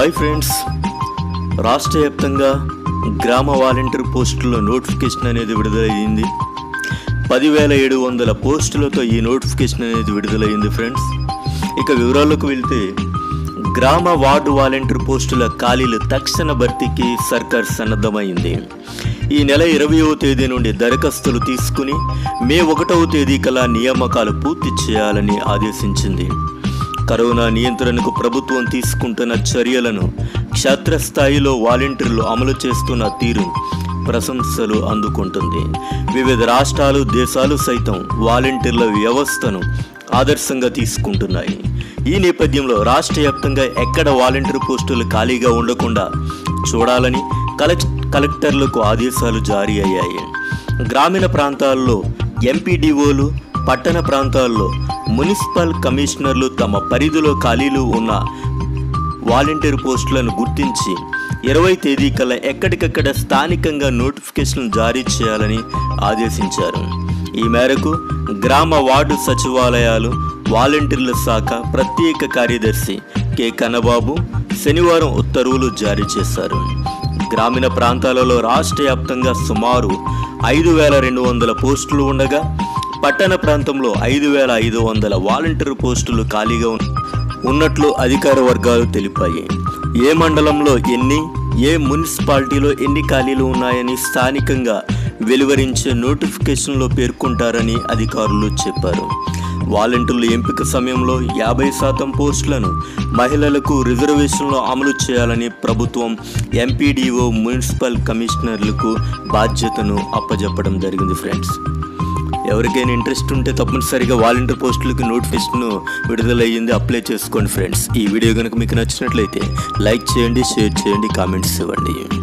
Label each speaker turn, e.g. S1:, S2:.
S1: hi friends రాష్ట్ర వ్యాప్తంగా గ్రామ వాలంటీర్ పోస్టుల నోటిఫికేషన్ అనేది విడుదలయ్యింది పదివేల ఏడు వందల పోస్టులతో ఈ నోటిఫికేషన్ అనేది విడుదలయ్యింది ఫ్రెండ్స్ ఇక వివరాల్లోకి వెళ్తే గ్రామ వార్డు వాలంటీర్ పోస్టుల ఖాళీలు తక్షణ భర్తీకి సర్కార్ సన్నద్ధమైంది ఈ నెల ఇరవయవ తేదీ నుండి దరఖాస్తులు తీసుకుని మే ఒకటవ తేదీ కల్లా నియామకాలు పూర్తి చేయాలని ఆదేశించింది కరోనా నియంత్రణకు ప్రభుత్వం తీసుకుంటున్న చర్యలను క్షేత్రస్థాయిలో వాలంటీర్లు అమలు చేస్తున్న తీరు ప్రశంసలు అందుకుంటుంది వివిధ రాష్ట్రాలు దేశాలు సైతం వాలంటీర్ల వ్యవస్థను ఆదర్శంగా తీసుకుంటున్నాయి ఈ నేపథ్యంలో రాష్ట్ర వ్యాప్తంగా ఎక్కడ వాలంటీర్ పోస్టులు ఖాళీగా ఉండకుండా చూడాలని కలెక్ కలెక్టర్లకు ఆదేశాలు జారీ అయ్యాయి గ్రామీణ ప్రాంతాల్లో ఎంపీడీఓలు పట్టణ ప్రాంతాల్లో మున్సిపల్ కమిషనర్లు తమ పరిధిలో ఖాళీలు ఉన్న వాలంటీర్ పోస్టులను గుర్తించి ఇరవై తేదీ కల్లా ఎక్కడికక్కడ స్థానికంగా నోటిఫికేషన్ జారీ చేయాలని ఆదేశించారు ఈ మేరకు గ్రామ వార్డు సచివాలయాలు వాలంటీర్ల శాఖ ప్రత్యేక కార్యదర్శి కె కన్నబాబు శనివారం ఉత్తర్వులు జారీ చేశారు గ్రామీణ ప్రాంతాలలో రాష్ట్ర వ్యాప్తంగా సుమారు ఐదు వేల రెండు వందల పోస్టులు ఉండగా పట్టణ ప్రాంతంలో ఐదు వేల ఐదు వందల వాలంటీర్ పోస్టులు ఖాళీగా ఉన్న- ఉన్నట్లు అధికార వర్గాలు తెలిపాయి ఏ మండలంలో ఎన్ని ఏ మున్సిపాలిటీలో ఎన్ని ఖాళీలు ఉన్నాయని స్థానికంగా వెలువరించే నోటిఫికేషన్లో పేర్కొంటారని అధికారులు చెప్పారు వాలంటీర్ల ఎంపిక సమయంలో యాభై శాతం పోస్టులను మహిళలకు రిజర్వేషన్లో అమలు చేయాలని ప్రభుత్వం ఎంపీడీఓ మున్సిపల్ కమిషనర్లకు బాధ్యతను అప్పజెప్పడం జరిగింది ఫ్రెండ్స్ ఎవరికైనా ఇంట్రెస్ట్ ఉంటే తప్పనిసరిగా వాలంటీర్ పోస్టులకి నోటిఫికేషన్ విడుదలయ్యింది అప్లై చేసుకోండి ఫ్రెండ్స్ ఈ వీడియో కనుక మీకు నచ్చినట్లయితే లైక్ చేయండి షేర్ చేయండి కామెంట్స్ ఇవ్వండి